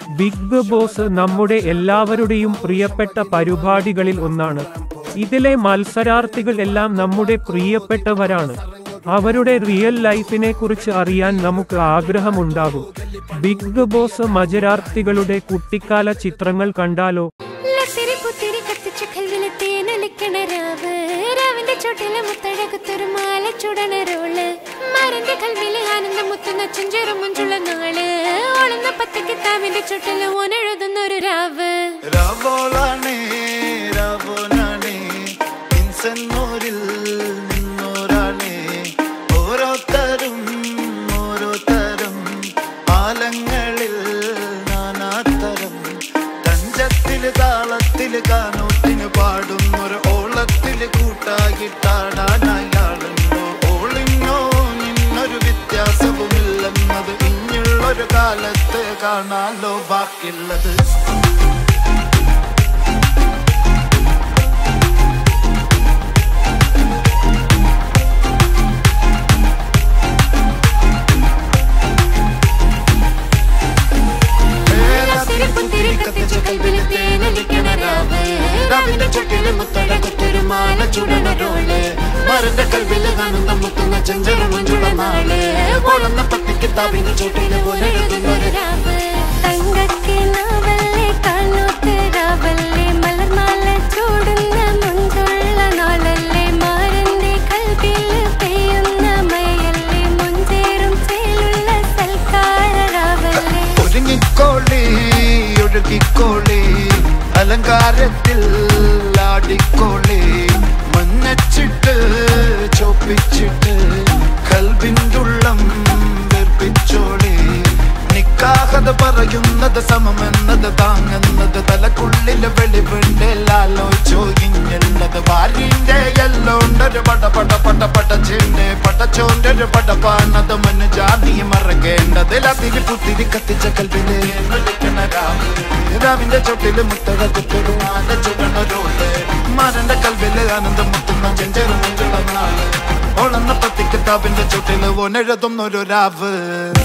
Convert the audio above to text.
big boss നമ്മുടെ എല്ലാവരുടെയും പ്രിയപ്പെട്ട പരിപാടികളിൽ ഒന്നാണ് ഇതിലെ മത്സരാർത്ഥികൾ എല്ലാം നമ്മുടെ പ്രിയപ്പെട്ടവരാണ് അവരുടെ റിയൽ ലൈഫിനെ കുറിച്ച് അറിയാൻ നമുക്ക് ആഗ്രഹമുണ്ടാകും ബിഗ് ബോസ് മത്സരാർത്ഥികളുടെ കുട്ടിക്കാല ചിത്രങ്ങൾ കണ്ടാലോ ലത്തിരി പുത്തിരി കത്തിച്ച കൽവിലെ തേനൊലിക്കണ രാവ് രാവിന്റെ ചോട്ടിലെ മുത്തഴകത്തൊരു മാല ചുടണ റോള് മരന്റെ കൽവിലെ ആനന്ദം മുത്തുന്ന ചെഞ്ചെറു മുഞ്ചുള്ള നാള് ഓളുന്ന പത്ത് കിതാബിന്റെ ചുട്ടില് ഓനെഴുതുന്നൊരു രാവ് രാവോളാണേ രാവോനാണേ ഇൻസന്നൂരിൽ നിന്നോരാണേ ഓരോരുത്തരും ഓരോരുത്തരും ആലങ്ങളിൽ നാനാത്തരം തഞ്ചത്തില് താളത്തില് കാനൂത്തിന് പാടുന്നൊരു ഓളത്തില് കൂട്ടാകിട്ടാടാനായാളുണ്ടോ ഓളിങ്ങോ നിന്നൊരു വ്യത്യാസവുമില്ലെന്നത് ഇനിയുള്ളൊരു കാലത്ത് കാണാലോ ബാക്കിയുള്ളത് ലത്തിരി പുത്തിരി കത്തിച്ച കൽവിലെ തേനൊലിക്കണ രാവ് രാവിന്റെ ചോട്ടിലെ മുത്തഴകത്തൊരു മാല ചുടണ റോള് മരന്റെ കൽവില് കാണുന്ന മുത്തുന്ന ചെഞ്ചെറു മഞ്ചുള്ള നാള് ഓളുന്ന പത്തി കിതാബിന്റെ ചോട്ടില് പോലെ ഒരു രാവ് തങ്കക്കിനാവല്ലേ കാണൂത്ത് രാവല്ലേ മലർമാല ചൂടുന്ന മുഞ്ചുള്ള നാളല്ലേ മാരന്റെ കൽവിൽ പെയ്യുന്ന മയല്ലേ മുഞ്ചേറും ചേലുള്ള സൽക്കാര രാവല്ലേ ഒരുങ്ങിക്കോളി ഒഴുകിക്കോളി അലങ്കാരത്തിൽ ആടിക്കോളി മഞ്ഞച്ചിട്ട് ചോപ്പിച്ചിട്ട് കൽവിൻ്റുള്ളം വെറുപ്പിച്ചോളി നിക്കാഹത് പറയുന്നത് സമമെന്നത് താങ്ങുന്നത് തലക്കുള്ളില് വെളിവുണ്ടില്ലാലോചോ ഇഞ്ഞുള്ളത് വാരിന്റെ എല്ലോണ്ടൊരു പട പട പട പടച്ചിണ്ട് പടച്ചോന്റെ ഒരു പടപ്പാണത് മണ്ണ് ജാതി മറക്കേണ്ടത് അതിരി പുത്തിരി കത്തിച്ച കൽവില് വിളിക്കണ രാവ് രാവിന്റെ ചൊട്ടില് മുത്തക കുത്തൊരു ആന ചുടണ റോള് മരന്റെ കൽവില് ആനന്ദം മുത്തുന്ന ചെഞ്ചെറു മുഞ്ചുള്ള നാള് ഓളന്ന പത്തി കിതാബിന്റെ ചുട്ടില് ഓനെഴുതുന്നൊരു രാവ്